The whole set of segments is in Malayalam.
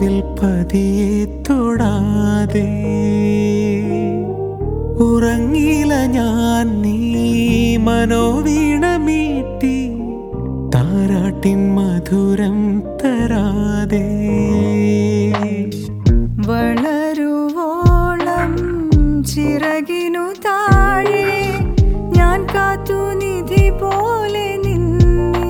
കൺപൂവിൽ പതിയെ തൊടാതെ ഉറങ്ങില ഞാൻ നീ മനോവീണ മീട്ടി താരാട്ടിൻ മധുരം തരാതെ വളരുവോളം ചിറകിനു താഴെ ഞാൻ കാത്തു നിധി പോലെ നിന്നെ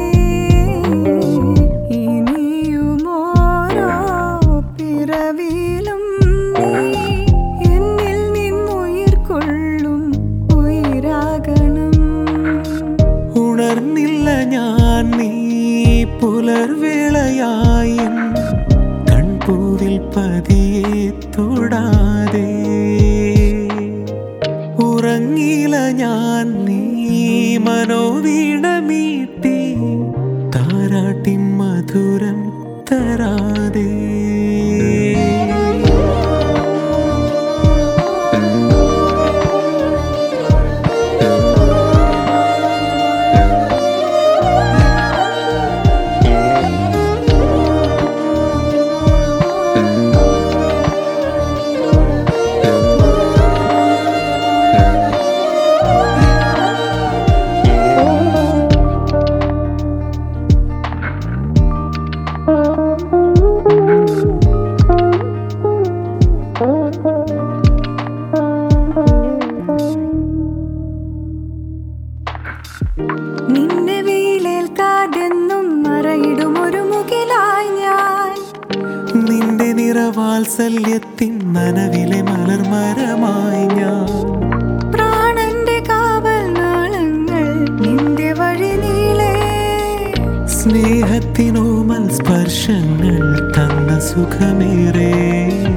ഇനിയുമോരോ പിറവിയിലും നീ എന്നിൽ നിന്നുയിർ കൊള്ളും ഉയരാകണം ഉണർന്നില്ല ഞാൻ നീ പുലർവേളയായും കൺപൂവിൽ പതിയെ തൊടാതെ ഉറങ്ങില ഞാൻ നീ മനോവീണ മീട്ടി താരാട്ടിൻ മധുരം തരാതെ നിന്നെ വീലേൽക്കാതെന്നും മറയിടും ഒരു മുകിലായി ഞാൻ നിന്റെ നിറവാത്സല്യത്തിൻ നനവിലെ മലർമരമായി ഞാൻ പ്രാണന്റെ കാവൽ നാളങ്ങൾ നിന്റെ വഴി നീളേ സ്നേഹത്തിനോമൽ സ്പർശങ്ങൾ തന്ന സുഖമേറെ